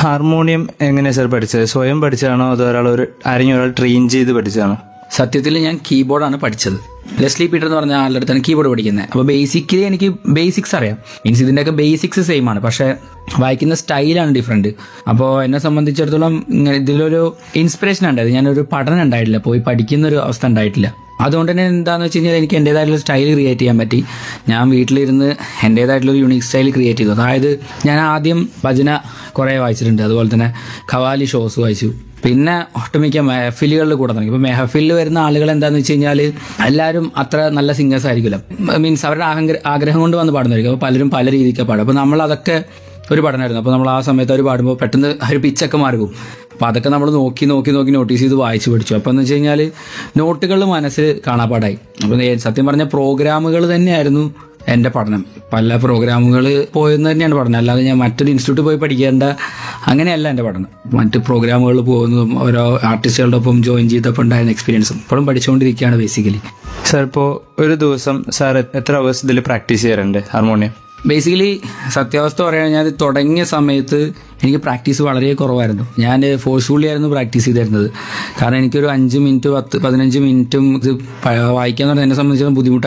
harmonium എങ്ങനെയാ sir പഠിച്ചത് സ്വയം പഠിച്ചതാണോ അതോ ഒരാൾ ഒരു ആരെങ്കിലും ഒരാൾ ട്രെയിൻ ചെയ്ത് പഠിച്ചതാണോ സത്യത്തിൽ ഞാൻ കീബോർഡാണ് പഠിച്ചത് ലെസ്ലി പീറ്റർ എന്ന് പറഞ്ഞ ആളുടെ അടുത്താണ് കീബോർഡ് പഠിക്കുന്നത് അപ്പോൾ ബേസിക്കലി എനിക്ക് ബേസിക്സ് അറിയാം മീൻസ് ഇതിൻ്റെയൊക്കെ ബേസിക്സ് സെയിം ആണ് പക്ഷേ വായിക്കുന്ന സ്റ്റൈലാണ് ഡിഫറെൻറ്റ് അപ്പോൾ എന്നെ സംബന്ധിച്ചിടത്തോളം ഇങ്ങനെ ഇതിലൊരു ഇൻസ്പിറേഷൻ ഉണ്ടായത് ഞാനൊരു പഠനം ഉണ്ടായിട്ടില്ല പോയി പഠിക്കുന്ന ഒരു അവസ്ഥ ഉണ്ടായിട്ടില്ല അതുകൊണ്ട് തന്നെ എന്താണെന്ന് വെച്ച് കഴിഞ്ഞാൽ എനിക്ക് എൻ്റേതായിട്ടുള്ള സ്റ്റൈൽ ക്രിയേറ്റ് ചെയ്യാൻ പറ്റി ഞാൻ വീട്ടിലിരുന്ന് എൻ്റേതായിട്ടുള്ള ഒരു യുണീക് സ്റ്റൈൽ ക്രിയേറ്റ് ചെയ്തു അതായത് ഞാൻ ആദ്യം ഭജന കുറേ വായിച്ചിട്ടുണ്ട് അതുപോലെ തന്നെ ഖവാലി ഷോസ് വായിച്ചു പിന്നെ ഒട്ടുമിക്ക മെഹഫിലുകളിൽ കൂടെ തുടങ്ങി ഇപ്പൊ മെഹഫിലിൽ വരുന്ന ആളുകൾ എന്താന്ന് വെച്ച് കഴിഞ്ഞാൽ എല്ലാവരും അത്ര നല്ല സിംഗേഴ്സ് ആയിരിക്കില്ല മീൻസ് അവരുടെ ആഹങ്ക- ആഗ്രഹം കൊണ്ട് വന്ന് പാടുന്നതായിരിക്കും അപ്പോൾ പലരും പല രീതിക്ക് പാടും അപ്പോൾ നമ്മൾ അതൊക്കെ ഒരു പഠനമായിരുന്നു അപ്പോൾ നമ്മൾ ആ സമയത്ത് അവർ പാടുമ്പോൾ പെട്ടെന്ന് ഒരു പിച്ചൊക്കെ മാറും അപ്പോൾ അതൊക്കെ നമ്മൾ നോക്കി നോക്കി നോക്കി നോട്ടീസ് ചെയ്ത് വായിച്ച് പഠിച്ചു അപ്പോൾ എന്ന് വെച്ച് കഴിഞ്ഞാൽ നോട്ടുകൾ മനസ്സിൽ കാണാപ്പാടായി അപ്പോൾ നേ- സത്യം പറഞ്ഞ പ്രോഗ്രാമുകൾ തന്നെയായിരുന്നു എൻ്റെ പഠനം പല പ്രോഗ്രാമുകൾ പോയെന്ന് തന്നെയാണ് പഠനം അല്ലാതെ ഞാൻ മറ്റൊരു ഇൻസ്റ്റിറ്റ്യൂട്ടിൽ പോയി പഠിക്കേണ്ട അങ്ങനെയല്ല എൻ്റെ പഠനം മറ്റ് പ്രോഗ്രാമുകൾ പോകുന്നതും ഓരോ ആർട്ടിസ്റ്റുകളുടെ ഒപ്പം ജോയിൻ ചെയ്തപ്പോൾ ഉണ്ടായിരുന്ന എക്സ്പീരിയൻസും ഇപ്പോഴും പഠിച്ചുകൊണ്ടിരിക്കുകയാണ് ബേസിക്കലി സാർ ഇപ്പോൾ ഒരു ദിവസം സാർ എത്ര അവേഴ്സ് ഇതിൽ പ്രാക്ടീസ് ചെയ്യാറുണ്ട് ഹാർമോണിയം ബേസിക്കലി സത്യാവസ്ഥ പറയാൻ ഞാൻ ഇത് തുടങ്ങിയ സമയത്ത് എനിക്ക് പ്രാക്ടീസ് വളരെ കുറവായിരുന്നു ഞാൻ ഫോഴ്സ്ഫുള്ളി ആയിരുന്നു പ്രാക്ടീസ് ചെയ്തിരുന്നത് കാരണം എനിക്കൊരു അഞ്ച് മിനിറ്റ് പത്ത് പതിനഞ്ച് മിനിറ്റും ഇത് പ- വായിക്കാൻ പറഞ്ഞാൽ എന്നെ സംബന്ധിച്ചിടത്തോളം ബുദ്ധിമുട്ടായിരുന്നു